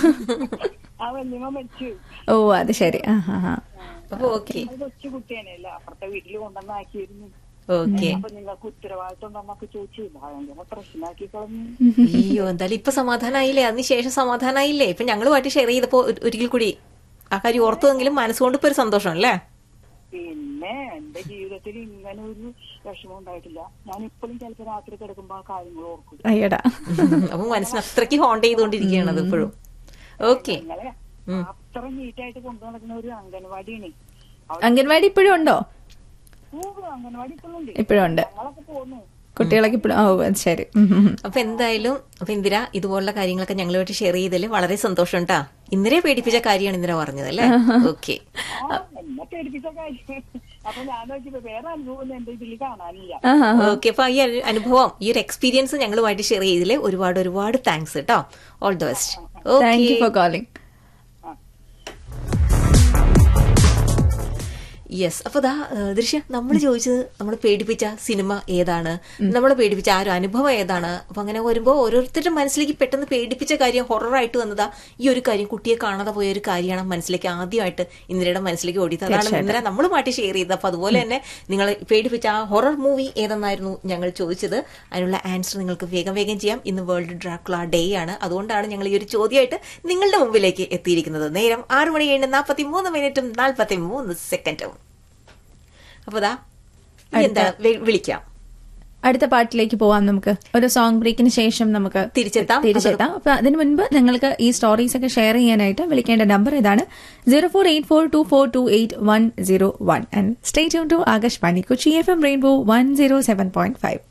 ആ വല്യമ്മ മരിച്ചു ഓ അത് ശരി ആ ഹാ ഹാ അപ്പൊ ഓക്കെ അത് കൊച്ചു കുട്ടിയാണല്ല അപ്പുറത്തെ വീട്ടിൽ കൊണ്ടുവന്നാക്കിയിരുന്നു ഓക്കെ അപ്പൊ നിങ്ങൾക്ക് ഉത്തരവാദിത്വം ഉണ്ടെന്നൊക്കെ ചോദിച്ചു ഭയങ്കര പ്രശ്നമാക്കി കളഞ്ഞു അയ്യോ എന്തായാലും ഇപ്പൊ സമാധാനായില്ലേ അതിനുശേഷം സമാധാനായില്ലേ ഇപ്പൊ ഞങ്ങളുമായിട്ട് ഷെയർ ചെയ്തപ്പോ ഒരു- ഒരിക്കൽ കൂടി ആ കാര്യം ഓർത്തുവെങ്കിലും മനസ്സുകൊണ്ട് ഇപ്പൊ ഒരു സന്തോഷം അല്ലേ പിന്നെ എന്റെ ജീവിതത്തിൽ ഇങ്ങനെ ഒരു വിഷമം ഉണ്ടായിട്ടില്ല ഞാൻ ഇപ്പോഴും ചിലപ്പോ രാത്രി കിടക്കുമ്പോ ആ കാര്യങ്ങൾ ഓർക്കും അയ്യടാ അപ്പൊ മനസ്സിന് അത്രയ്ക്ക് ഹോണ്ട് ചെയ്തുകൊണ്ടിരിക്കുകയാണ് അത് ഇപ്പോഴും ഓക്കെ നിങ്ങളെ അത്ര നീറ്റായിട്ട് കൊണ്ടു നടക്കുന്ന ഒരു അംഗൻവാടിയാണ് അംഗൻവാടി ഇപ്പോഴും ഉണ്ടോ ഓ അംഗൻവാടി ഇപ്പോഴും ഉണ്ട് ഇപ്പോഴും ഉണ്ട് ഞങ്ങളൊക്കെ പോന്നു കുട്ടികളൊക്കെ ഇപ്പോഴും ഓ അത് ശരി ഉം, ഉം, ഉം. അപ്പൊ എന്തായാലും അപ്പൊ ഇന്ദിര ഇതുപോലുള്ള കാര്യങ്ങളൊക്കെ ഞങ്ങളുമായിട്ട് ഷെയർ ചെയ്തതിൽ വളരെ സന്തോഷം ട്ടാ ഇന്ദിരയെ പേടിപ്പിച്ച കാര്യമാണ് ഇന്ദിര പറഞ്ഞത് അല്ലേ ഓക്കെ ആ എന്നെ പേടിപ്പിച്ച കാര്യം അപ്പൊ ഞാൻ നോക്കിയപ്പോ വേറെ അനുഭവം ഒന്നും എന്റെ ഇതിൽ കാണാനില്ല ആഹാ. ഓക്കെ അപ്പൊ ഈ ഒരു അനുഭവം ഈ ഒരു എക്സ്പീരിയൻസ് ഞങ്ങളുമായിട്ട് ഷെയർ ചെയ്തതിൽ ഒരുപാട് ഒരുപാട് താങ്ക്സ് കേട്ടോ all the best thank you okay for calling yes അപ്പൊ ദാ ഏഹ്, ദൃശ്യ നമ്മൾ ചോദിച്ചത് നമ്മൾ പേടിപ്പിച്ച സിനിമ ഏതാണ് നമ്മളെ പേടിപ്പിച്ച ആ ഒരു അനുഭവം ഏതാണ് അപ്പൊ അങ്ങനെ വരുമ്പോൾ ഓരോരുത്തരുടെ മനസ്സിലേക്ക് പെട്ടെന്ന് പേടിപ്പിച്ച കാര്യം ഹൊററായിട്ട് വന്നതാ ഈ ഒരു കാര്യം കുട്ടിയെ കാണാതെ പോയ ഒരു കാര്യമാണ് മനസ്സിലേക്ക് ആദ്യമായിട്ട് ഇന്ദിരയുടെ മനസ്സിലേക്ക് ഓടിയത് അതാണ് ഇന്ദിര നമ്മളുമായിട്ട് ഷെയർ ചെയ്തത് അപ്പൊ അതുപോലെ തന്നെ നിങ്ങൾ പേടിപ്പിച്ച ആ ഹൊറർ മൂവി ഏതെന്നായിരുന്നു ഞങ്ങൾ ചോദിച്ചത് അതിനുള്ള ആൻസർ നിങ്ങൾക്ക് വേഗം വേഗം ചെയ്യാം ഇന്ന് വേൾഡ് ഡ്രാക്കുള ഡേ ആണ് അതുകൊണ്ടാണ് ഞങ്ങൾ ഈ ഒരു ചോദ്യമായിട്ട് നിങ്ങളുടെ മുമ്പിലേക്ക് എത്തിയിരിക്കുന്നത് നേരം ആറ് മണി കഴിഞ്ഞ് നാൽപ്പത്തി മൂന്ന് മിനിറ്റും നാൽപ്പത്തി മൂന്ന് സെക്കൻഡും അപ്പൊ ദാ ഇനി എന്താ വി- വിളിക്കാം അടുത്ത പാട്ടിലേക്ക് പോവാം നമുക്ക് ഒരു സോങ് ബ്രേക്കിന് ശേഷം നമുക്ക് തിരിച്ചെത്താം. തിരിച്ചെത്താം അപ്പൊ അതിനു മുൻപ് നിങ്ങൾക്ക് ഈ സ്റ്റോറീസ് ഒക്കെ ഷെയർ ചെയ്യാനായിട്ട് വിളിക്കേണ്ട നമ്പർ ഇതാണ് zero four eight four two four two eight one zero one and stay tune to Akashvani Kochi F M rainbow one zero seven point five